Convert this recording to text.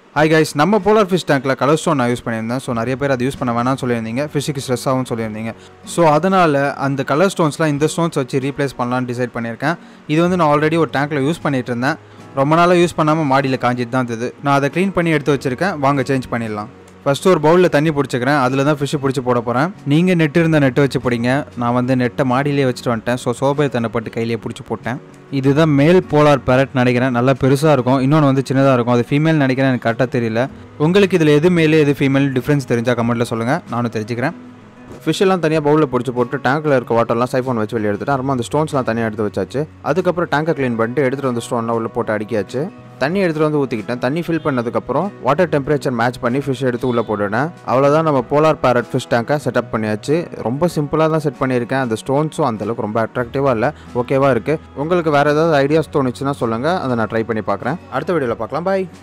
hi guys நம்ம polar fish டேங்க்கில் colour stone நான் யூஸ் பண்ணியிருந்தேன் ஸோ நிறைய பேர் அதை யூஸ் பண்ண வேணாம்னு சொல்லியிருந்தீங்க ஃபிஷ்ஷுக்கு ஸ்ட்ரெஸ் ஆகும் சொல்லியிருந்தீங்க ஸோ அதனால் அந்த கலர் ஸ்டோன்ஸ்லாம் இந்த ஸ்டோன்ஸ் வச்சு ரீப்ளேஸ் பண்ணலான்னு டிசைட் பண்ணியிருக்கேன் இது வந்து நான் ஆல்ரெடி ஒரு டேங்க்கில் யூஸ் பண்ணிட்டு இருந்தேன் ரொம்ப நாளாக யூஸ் பண்ணாமல் மாடியில் காஞ்சிட்டு தான் இருந்தது நான் அதை க்ளீன் பண்ணி எடுத்து வச்சிருக்கேன் வாங்க சேஞ்ச் பண்ணிடலாம் ஃபஸ்ட்டு ஒரு பவுலில் தண்ணி பிடிச்சிக்கிறேன் அதில் தான் ஃபிஷ்ஷு பிடிச்சி போட போகிறேன் நீங்கள் நெட் இருந்த நெட்டு வச்சு பிடிங்க நான் வந்து நெட்டை மாடியிலே வச்சுட்டு வந்துட்டேன் ஸோ சோபை தண்ணை பட்டு கையிலேயே பிடிச்சி போட்டேன் இதுதான் மேல் போலார் பேரட் நினைக்கிறேன் நல்லா பெருசாக இருக்கும் இன்னொன்று வந்து சின்னதாக இருக்கும் அது ஃபீமேல் நினைக்கிறேன் எனக்கு கரெக்டாக தெரியல உங்களுக்கு இதில் எது மேலே எது ஃபீமேல் டிஃப்ரென்ஸ் தெரிஞ்சால் கமெண்ட்டில் சொல்லுங்கள் நானும் தெரிஞ்சுக்கிறேன் ஃபிஷ் எல்லாம் தனியாக பவுலில் பிடிச்சி போட்டு டேங்க்கில் இருக்க வாட்டர்லாம் சைஃபோன் வச்சு வெளியே எடுத்துட்டு அப்புறமா அந்த ஸ்டோன்ஸ்லாம் தனியாக எடுத்து வச்சாச்சு அதுக்கப்புறம் டேங்கை க்ளீன் பண்ணிட்டு எடுத்துகிட்டு வந்து ஸ்டோன்லாம் உள்ள போட்டு அடிக்கியாச்சு தண்ணி எடுத்துகிட்டு வந்து ஊற்றிக்கிட்டேன் தண்ணி ஃபில் பண்ணதுக்கப்புறம் வாட்டர் டெம்பரேச்சர் மேட்ச் பண்ணி ஃபிஷ் எடுத்து உள்ளே போட்டுட்டேன் அவ்வளோதான் நம்ம போலார் பேரட் ஃபிஷ் டேங்கை செட்டப் பண்ணியாச்சு ரொம்ப சிம்பிளாக தான் செட் பண்ணியிருக்கேன் அந்த ஸ்டோன்ஸும் அந்தளவுக்கு ரொம்ப அட்ராக்டிவாக இல்லை ஓகேவாக இருக்குது உங்களுக்கு வேறு ஏதாவது ஐடியாஸ் தோணுச்சுன்னா சொல்லுங்கள் அதை நான் ட்ரை பண்ணி பார்க்குறேன் அடுத்த வீடியோவில் பார்க்கலாம் பாய்